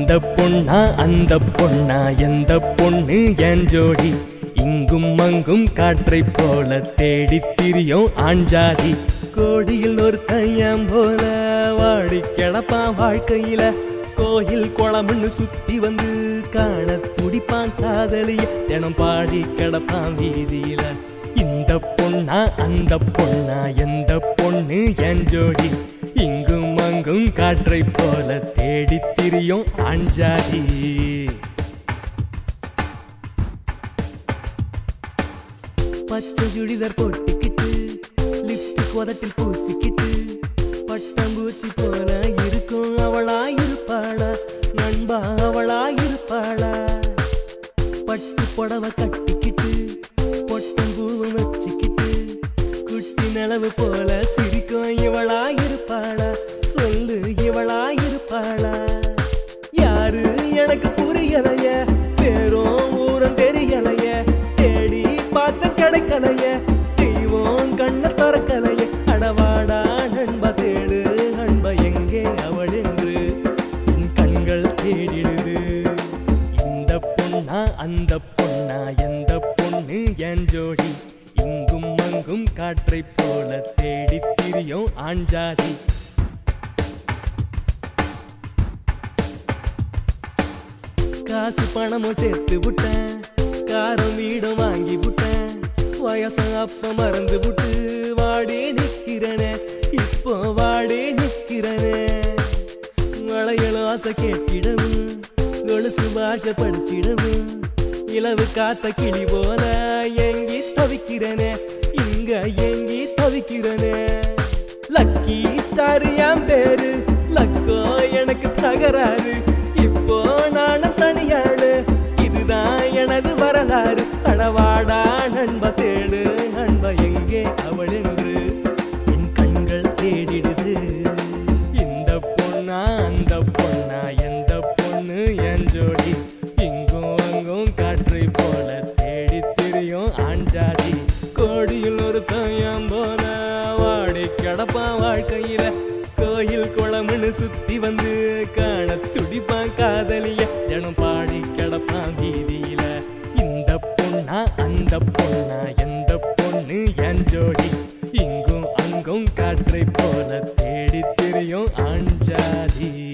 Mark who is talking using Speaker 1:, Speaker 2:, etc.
Speaker 1: இந்த பொண்ணா அந்த பொண்ணா எந்த பொண்ணு என் ஜோடி இங்கும் அங்கும் காற்றை போல தேடி திரியும் ஆஞ்சாதி கோடியில் ஒரு கையம் போல வாடி கிடப்பான் வாழ்க்கையில கோயில் குளம்னு சுத்தி வந்து காண துடிப்பான் காதலிய தினம் பாடி கிடப்பான் வீதியில இந்த பொண்ணா அந்த பொண்ணா எந்த பொண்ணு என் ஜோடி இங்கும் அங்கும் காற்றை போல தேடி திரியும் ஆஞ்சாதி பச்சை சுடிதார் போட்டுக்கிட்டு லிப்ஸ்டிக் உதட்டில் பூசிக்கிட்டு பட்டாம்பூச்சி போல இருக்கும் அவளா இருப்பாளா நண்பா அவளா இருப்பாளா பட்டு புடவை கட்டிக்கிட்டு பொட்டம் பூவும் வச்சுக்கிட்டு குட்டி நிலவு போல சிரிக்கும் இவளா இருப்பாளா சொல்லு இவளா இருப்பாளா யாரு எனக்கு புரியலைய பேரும் ஊரம் தெரியலைய தேடி பார்த்த கிடைக்கலைய தெய்வம் கண்ண திறக்கலைய அடவாடா நண்பா தேடு அன்பா எங்கே அவள் என்று என் கண்கள் தேடிடுது இந்த பொண்ணா அந்த பொண்ணா எந்த பொண்ணு என் ஜோடி இங்கும் அங்கும் காற்றை போல தேடி திரியும் ஆஞ்சாதி காசு பணமும் சேர்த்து விட்டேன் காரம் வீடும் வாங்கி விட்டேன் வயசம் அப்ப மறந்து விட்டு வாடி நிக்கிறனே இப்போ வாடி நிக்கிறனே வளையலும் ஆசை கேட்டிடவும் கொலுசு பாஷை படிச்சிடவும் இலவு காத்த கிளி போல எங்கி தவிக்கிறனே இங்க எங்கி தவிக்கிறனே லக்கி ஸ்டார் என் பேரு லக்கோ எனக்கு தகராறு இப்போ நானும் தனியாளு இதுதான் எனது வரலாறு அடவாடா நண்ப தேடு நண்ப எங்கே அவள் என்று என் கண்கள் தேடிடுது இந்த பொண்ணா அந்த பொண்ணா எந்த பொண்ணு என் ஜோடி இங்கும் அங்கும் காற்றை போல தேடி திரியும் ஆஞ்சாதி கோடியில் ஒரு தயம் போல வாடி கிடப்பான் வாழ்க்கையில கோயில் குளம்னு சுத்தி வந்து காண துடிப்பான் காதலிய தினம் பாடி கிடப்பான் வீதியில இந்த பொண்ணா அந்த பொண்ணா எந்த பொண்ணு என் ஜோடி இங்கும் அங்கும் காற்றை போல தேடி திரியும் ஆஞ்சாதி